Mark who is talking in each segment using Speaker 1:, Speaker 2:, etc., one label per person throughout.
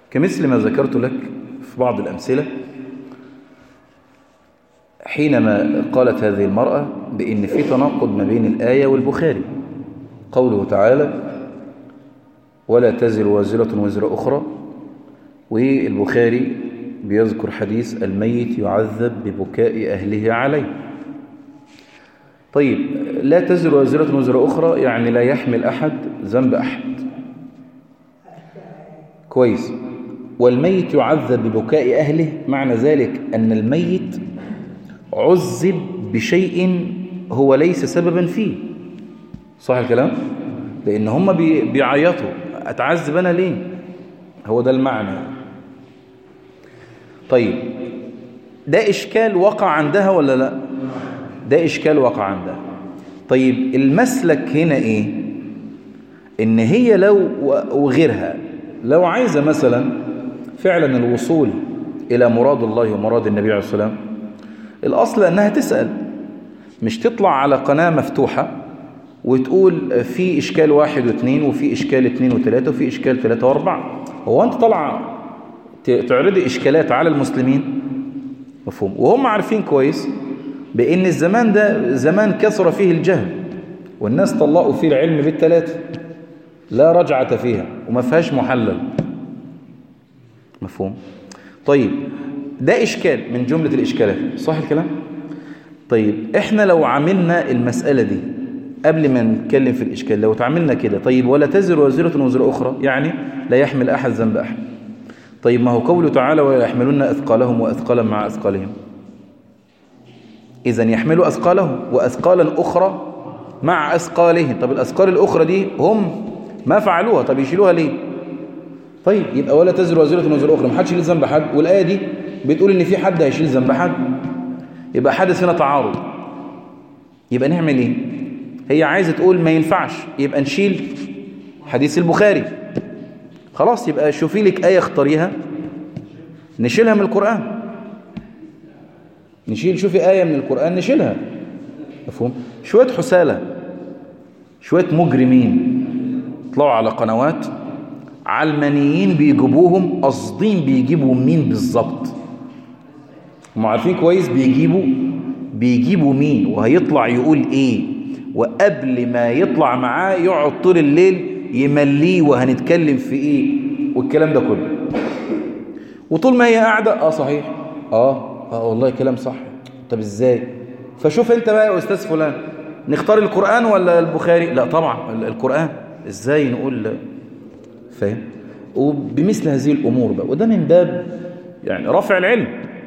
Speaker 1: كمثل ما ذكرت لك في بعض الأمثلة حينما قالت هذه المرأة بأن في تناقض ما بين الآية والبخاري قوله تعالى ولا تزر وازرة وزر أخرى والبخاري بيذكر حديث الميت يعذب ببكاء أهله عليه طيب لا تزر وازرة وزر أخرى يعني لا يحمل أحد ذنب أحد كويس والميت يعذب ببكاء أهله معنى ذلك أن الميت عذب بشيء هو ليس سببا فيه صح الكلام؟ لأن هم بيعيطوا أتعذب أنا ليه؟ هو ده المعنى طيب ده إشكال وقع عندها ولا لا؟ ده إشكال وقع عندها طيب المسلك هنا إيه؟ إن هي لو وغيرها لو عايزة مثلا فعلا الوصول إلى مراد الله ومراد النبي عليه الصلاة والسلام الأصل أنها تسأل مش تطلع على قناة مفتوحة وتقول في إشكال واحد واثنين وفي إشكال اثنين وثلاثة وفي إشكال ثلاثة وأربعة هو أنت طلع تعرضي إشكالات على المسلمين مفهوم وهم عارفين كويس بأن الزمان ده زمان كثر فيه الجهل والناس طلقوا فيه العلم بالثلاثة لا رجعة فيها وما فيهاش محلل مفهوم طيب ده إشكال من جملة الإشكالات صح الكلام طيب إحنا لو عملنا المسألة دي قبل ما نتكلم في الإشكال لو تعملنا كده طيب ولا تزر وزيرة وزر أخرى يعني لا يحمل أحد ذنب أحد طيب ما هو قوله تعالى ولا يحملون أثقالهم وأثقالا مع أثقالهم إذا يحملوا أثقالهم وأثقالا أخرى مع أثقالهم طب الأثقال الأخرى دي هم ما فعلوها طب يشيلوها ليه طيب يبقى ولا تزر وزيرة وزر أخرى ما حدش يشيل ذنب حد والآية دي بتقول إن في حد هيشيل ذنب حد يبقى حدث هنا تعارض يبقى نعمل إيه هي عايزة تقول ما ينفعش يبقى نشيل حديث البخاري خلاص يبقى شوفي لك آية اختاريها نشيلها من القرآن نشيل شوفي آية من القرآن نشيلها مفهوم شوية حسالة شوية مجرمين طلعوا على قنوات علمانيين بيجيبوهم قاصدين بيجيبوا مين بالظبط هم عارفين كويس بيجيبوا بيجيبوا مين وهيطلع يقول ايه وقبل ما يطلع معاه يقعد طول الليل يمليه وهنتكلم في ايه والكلام ده كله وطول ما هي قاعده اه صحيح اه اه والله كلام صح طب ازاي فشوف انت بقى يا استاذ فلان نختار القرآن ولا البخاري لا طبعا القرآن ازاي نقول فاهم وبمثل هذه الامور بقى وده من باب يعني رفع العلم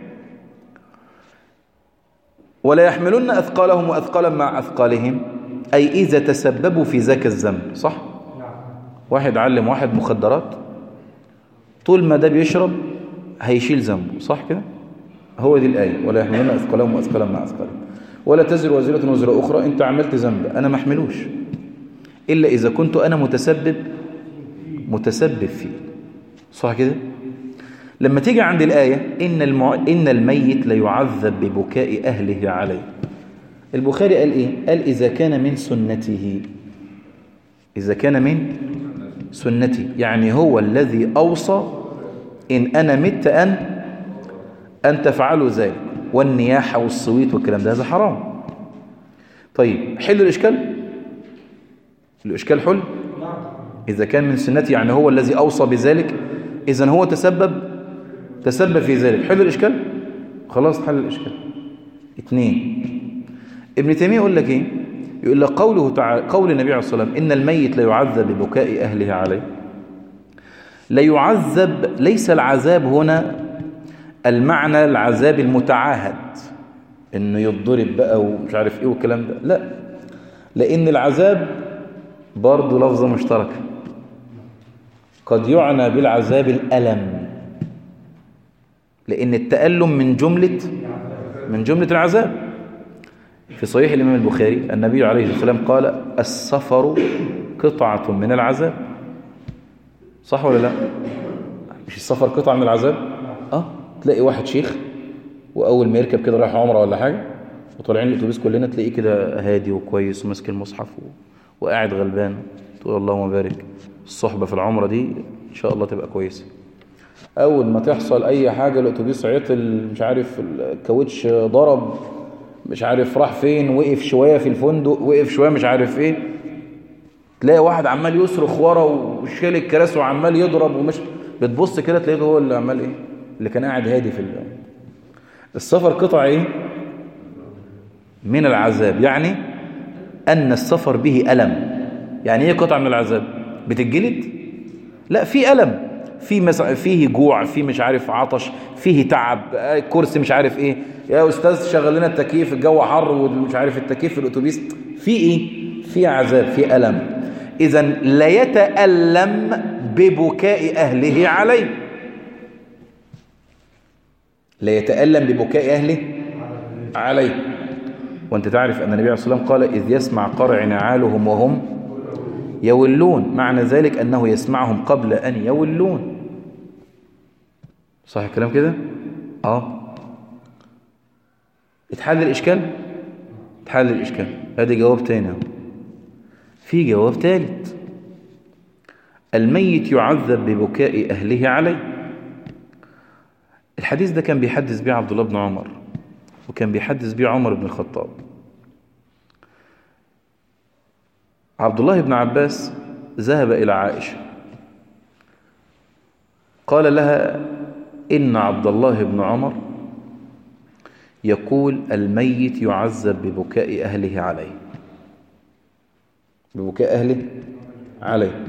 Speaker 1: ولا يحملن اثقالهم واثقالا مع اثقالهم اي اذا تسببوا في ذاك الذنب صح واحد علم واحد مخدرات طول ما ده بيشرب هيشيل ذنبه صح كده هو دي الايه ولا يحملن اثقالهم واثقالا مع اثقالهم ولا تزر وزيرة وزر أخرى أنت عملت ذنب أنا ما احملوش إلا إذا كنت أنا متسبب متسبب فيه صح كده لما تيجي عند الآية إن, المع... إن الميت ليعذب ببكاء أهله عليه البخاري قال إيه قال إذا كان من سنته إذا كان من سنتي يعني هو الذي أوصى إن أنا مت أن أن تفعلوا ذلك والنياحة والصويت والكلام ده هذا حرام طيب حل الإشكال الإشكال حل إذا كان من سنتي يعني هو الذي أوصى بذلك إذا هو تسبب تسبب في ذلك حل الإشكال خلاص حل الإشكال اثنين ابن تيمية يقول لك إيه يقول لك قوله تعالى قول النبي عليه الصلاة والسلام إن الميت لا يعذب ببكاء أهله عليه لا يعذب ليس العذاب هنا المعنى العذاب المتعاهد انه يتضرب بقى ومش عارف ايه والكلام ده لا لان العذاب برضه لفظه مشتركه قد يعنى بالعذاب الالم لان التالم من جمله من جمله العذاب في صحيح الامام البخاري النبي عليه الصلاه والسلام قال السفر قطعه من العذاب صح ولا لا مش السفر قطعه من العذاب اه تلاقي واحد شيخ واول ما يركب كده رايح عمره ولا حاجه وطالعين الاتوبيس كلنا تلاقيه كده هادي وكويس وماسك المصحف و... وقاعد غلبان تقول اللهم بارك الصحبه في العمره دي ان شاء الله تبقى كويسه اول ما تحصل اي حاجة الاتوبيس عطل مش عارف الكاوتش ضرب مش عارف راح فين وقف شوية في الفندق وقف شوية مش عارف ايه تلاقي واحد عمال يصرخ ورا وشيل الكراسي وعمال يضرب ومش بتبص كده تلاقيه هو اللي عمال ايه اللي كان قاعد هادي في اللي. السفر قطع ايه من العذاب يعني ان السفر به ألم يعني ايه قطع من العذاب بتتجلد لا في ألم في مس... فيه جوع في مش عارف عطش فيه تعب كرسي مش عارف ايه يا استاذ شغل لنا التكييف الجو حر ومش عارف التكييف في الاتوبيس في ايه في عذاب في ألم اذا لا يتألم ببكاء اهله عليه لا يتألم ببكاء أهله عليه وانت تعرف أن النبي عليه الصلاة والسلام قال إذ يسمع قرع نعالهم وهم يولون معنى ذلك أنه يسمعهم قبل أن يولون صح الكلام كده آه اتحل الإشكال اتحل الإشكال هذا جواب تاني في جواب ثالث الميت يعذب ببكاء أهله عليه الحديث ده كان بيحدث بيه عبد الله بن عمر وكان بيحدث بيه عمر بن الخطاب عبد الله بن عباس ذهب إلى عائشة قال لها إن عبد الله بن عمر يقول الميت يعذب ببكاء أهله عليه ببكاء أهله عليه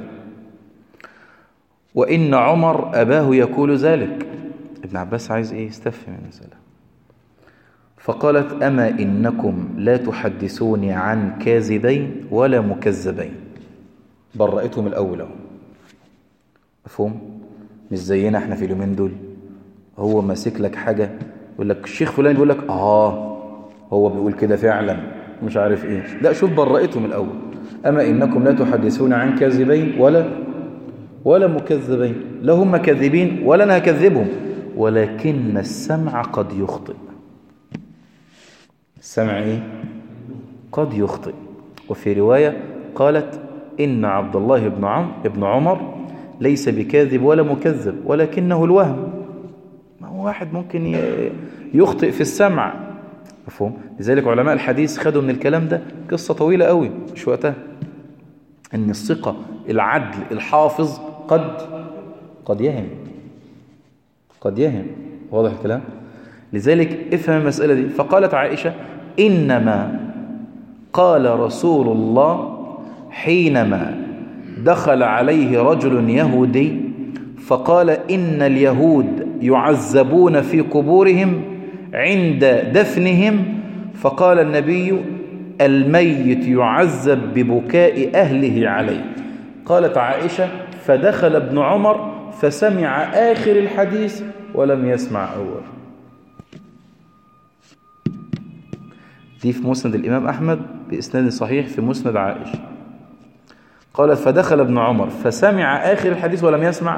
Speaker 1: وإن عمر أباه يقول ذلك ابن عباس عايز ايه يستفهم المسألة فقالت أما إنكم لا تحدثوني عن كاذبين ولا مكذبين برأتهم الأول اهو مفهوم مش زينا احنا في اليومين دول هو ماسك لك حاجة يقول لك الشيخ فلان يقول لك اه هو بيقول كده فعلا مش عارف ايه لا شوف برأتهم الأول أما إنكم لا تحدثون عن كاذبين ولا ولا مكذبين لا هم كاذبين ولا أنا هكذبهم ولكن السمع قد يخطئ السمع إيه؟ قد يخطئ وفي رواية قالت إن عبد الله بن عم ابن عمر ليس بكاذب ولا مكذب ولكنه الوهم ما هو واحد ممكن يخطئ في السمع مفهوم لذلك علماء الحديث خدوا من الكلام ده قصة طويلة قوي مش وقتها ان الثقة العدل الحافظ قد قد يهم قد يهم واضح الكلام لذلك افهم المسألة دي فقالت عائشة إنما قال رسول الله حينما دخل عليه رجل يهودي فقال إن اليهود يعذبون في قبورهم عند دفنهم فقال النبي الميت يعذب ببكاء أهله عليه قالت عائشة فدخل ابن عمر فسمع آخر الحديث ولم يسمع أول دي في مسند الإمام أحمد بإسناد صحيح في مسند عائشة قالت فدخل ابن عمر فسمع آخر الحديث ولم يسمع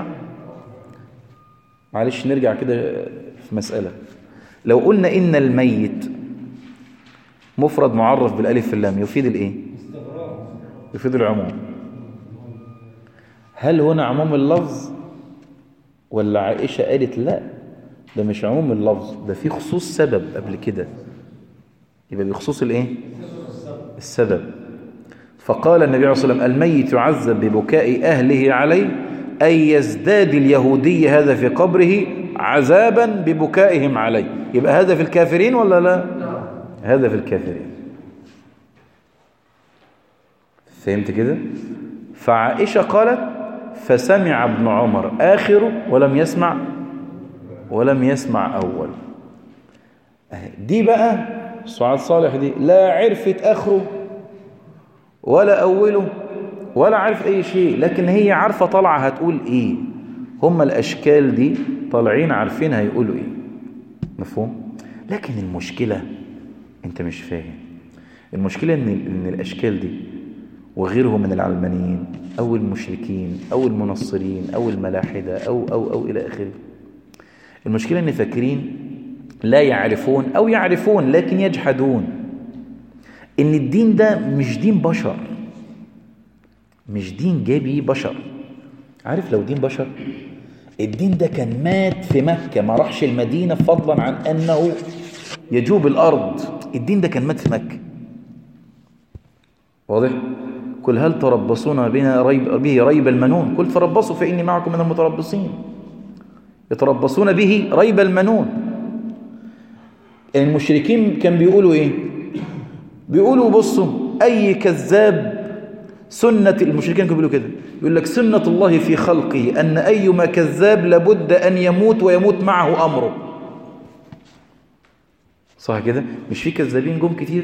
Speaker 1: معلش نرجع كده في مسألة لو قلنا إن الميت مفرد معرف بالألف في اللام يفيد الإيه يفيد العموم هل هنا عموم اللفظ ولا عائشة قالت لا ده مش عموم اللفظ ده في خصوص سبب قبل كده يبقى بخصوص الايه السبب فقال النبي عليه الصلاة والسلام الميت يعذب ببكاء أهله عليه أي يزداد اليهودي هذا في قبره عذابا ببكائهم عليه يبقى هذا في الكافرين ولا لا هذا في الكافرين فهمت كده فعائشة قالت فسمع ابن عمر آخره ولم يسمع ولم يسمع أول دي بقى سعاد صالح دي لا عرفت آخره ولا أوله ولا عرف أي شيء لكن هي عارفة طالعة هتقول إيه هم الأشكال دي طالعين عارفين هيقولوا إيه مفهوم لكن المشكلة أنت مش فاهم المشكلة إن, إن الأشكال دي وغيرهم من العلمانيين أو المشركين أو المنصرين أو الملاحدة أو أو أو إلى آخره المشكلة أن فاكرين لا يعرفون أو يعرفون لكن يجحدون إن الدين ده مش دين بشر مش دين جابي بشر عارف لو دين بشر الدين ده كان مات في مكة ما راحش المدينة فضلا عن أنه يجوب الأرض الدين ده كان مات في مكة واضح؟ قل هل تربصون بنا ريب به ريب المنون قل تربصوا فإني معكم من المتربصين يتربصون به ريب المنون المشركين كان بيقولوا ايه بيقولوا بصوا اي كذاب سنة المشركين كانوا بيقولوا كده يقول لك سنة الله في خلقه ان ايما كذاب لابد ان يموت ويموت معه امره صح كده مش في كذابين جم كتير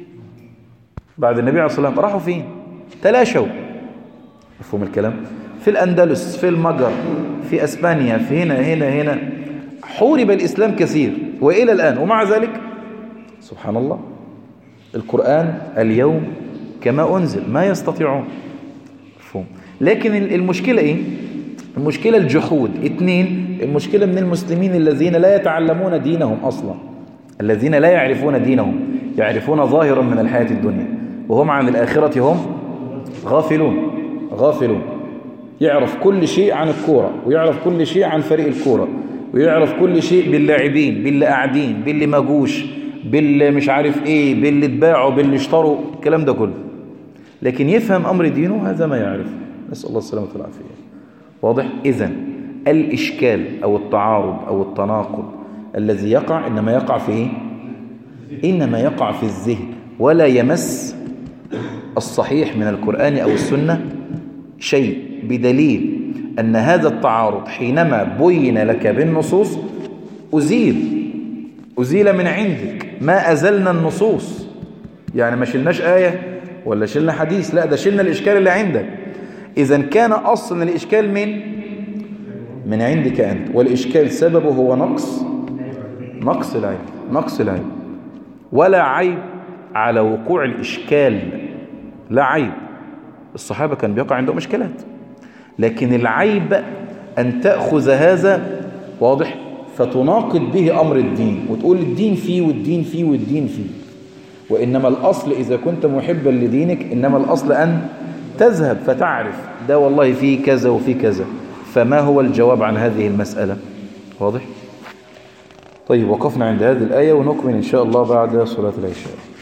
Speaker 1: بعد النبي عليه الصلاة والسلام راحوا فين تلاشوا مفهوم الكلام في الأندلس في المجر في أسبانيا في هنا هنا هنا حورب الإسلام كثير وإلى الآن ومع ذلك سبحان الله القرآن اليوم كما أنزل ما يستطيعون مفهوم لكن المشكلة إيه المشكلة الجحود اثنين المشكلة من المسلمين الذين لا يتعلمون دينهم أصلا الذين لا يعرفون دينهم يعرفون ظاهرا من الحياة الدنيا وهم عن الآخرة هم غافلون غافلون يعرف كل شيء عن الكورة ويعرف كل شيء عن فريق الكورة ويعرف كل شيء باللاعبين باللي قاعدين باللي مجوش باللي مش عارف ايه باللي اتباعوا باللي اشتروا الكلام ده كله لكن يفهم امر دينه هذا ما يعرف نسال الله السلامه والعافيه واضح اذا الاشكال او التعارض او التناقض الذي يقع انما يقع في ايه انما يقع في الذهن ولا يمس الصحيح من القران او السنه شيء بدليل أن هذا التعارض حينما بين لك بالنصوص أزيل أزيل من عندك ما أزلنا النصوص يعني ما شلناش آية ولا شلنا حديث لا ده شلنا الإشكال اللي عندك إذا كان أصلا الإشكال من من عندك أنت والإشكال سببه هو نقص نقص العيب نقص العيب ولا عيب على وقوع الإشكال لا عيب الصحابة كان بيقع عندهم إشكالات لكن العيب أن تأخذ هذا واضح فتناقض به أمر الدين وتقول الدين فيه والدين فيه والدين فيه وإنما الأصل إذا كنت محبا لدينك إنما الأصل أن تذهب فتعرف ده والله فيه كذا وفيه كذا فما هو الجواب عن هذه المسألة واضح؟ طيب وقفنا عند هذه الآية ونكمل إن شاء الله بعد صلاة العشاء